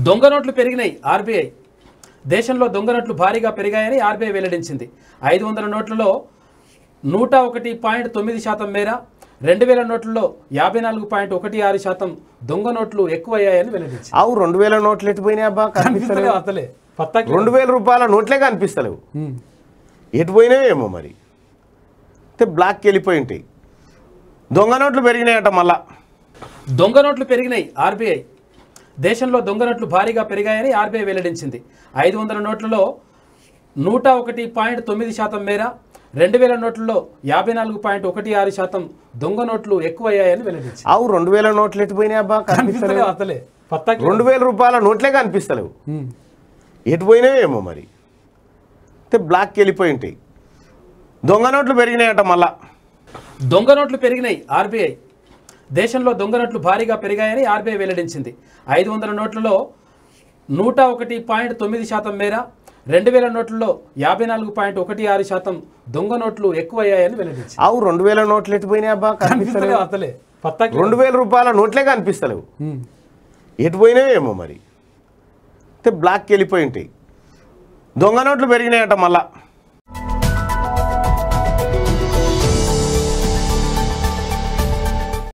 దొంగ నోట్లు పెరిగినాయి ఆర్బీఐ దేశంలో దొంగ నోట్లు భారీగా పెరిగాయని ఆర్బీఐ వెల్లడించింది ఐదు వందల నోట్లలో నూట ఒకటి పాయింట్ తొమ్మిది శాతం మేర రెండు వేల నోట్లలో యాభై నాలుగు పాయింట్ ఒకటి ఆరు శాతం దొంగ నోట్లు ఎక్కువయ్యాయని వెల్లడించింది అవు రెండు వేల నోట్లు ఎటు పోయినాయి అబ్బా కనిపిస్తలేవు కనిపిస్తలేవు అసలే పత్తాకి రెండు వేల రూపాయల నోట్లే కనిపిస్తలేవు ఉమ్. ఎటు పోయినాయేమో మరి అంటే బ్లాక్కి వెళ్ళిపోయి ఉంటాయి దొంగ నోట్లు పెరిగినాయట మళ్ళా దొంగ నోట్లు పెరిగినాయి ఆర్బీఐ దేశంలో దొంగ నోట్లు భారీగా పెరిగాయని ఆర్బీఐ వెల్లడించింది ఐదు వందల నోట్లలో నూట ఒకటి పాయింట్ తొమ్మిది శాతం మేర రెండు వేల నోట్లలో యాభై నాలుగు పాయింట్ ఒకటి ఆరు శాతం దొంగ నోట్లు ఎక్కువయ్యాయని వెల్లడించింది అవు రెండు వేల నోట్లు ఎటు పోయినాయి అబ్బా కనిపిస్తలేవు కనిపిస్తలేవు అసలే పత్తాకి రెండు వేల రూపాయల నోట్లే కనిపిస్తలేవు ఉమ్. ఎటు పోయినాయేమో మరి అంటే బ్లాక్కి వెళ్ళిపోయి ఉంటాయి దొంగ నోట్లు పెరిగినాయట మళ్ళా దొంగ నోట్లు పెరిగినాయి ఆర్బీఐ దేశంలో దొంగ నోట్లు భారీగా పెరిగాయని ఆర్బీఐ వెల్లడించింది ఐదు వందల నోట్లలో నూట ఒకటి పాయింట్ తొమ్మిది శాతం మేర రెండు వేల నోట్లలో యాభై నాలుగు పాయింట్ ఒకటి ఆరు శాతం దొంగ నోట్లు ఎక్కువయ్యాయని వెల్లడించింది అవు రెండు వేల నోట్లు ఎటు పోయినాయి అబ్బా కనిపిస్తలేవు కనిపిస్తలేవు అసలే పత్తాకి రెండు వేల రూపాయల నోట్లే కనిపిస్తలేవు ఉమ్. ఎటు పోయినాయేమో మరి అంటే బ్లాక్కి వెళ్ళిపోయి ఉంటాయి దొంగ నోట్లు పెరిగినాయట మళ్ళా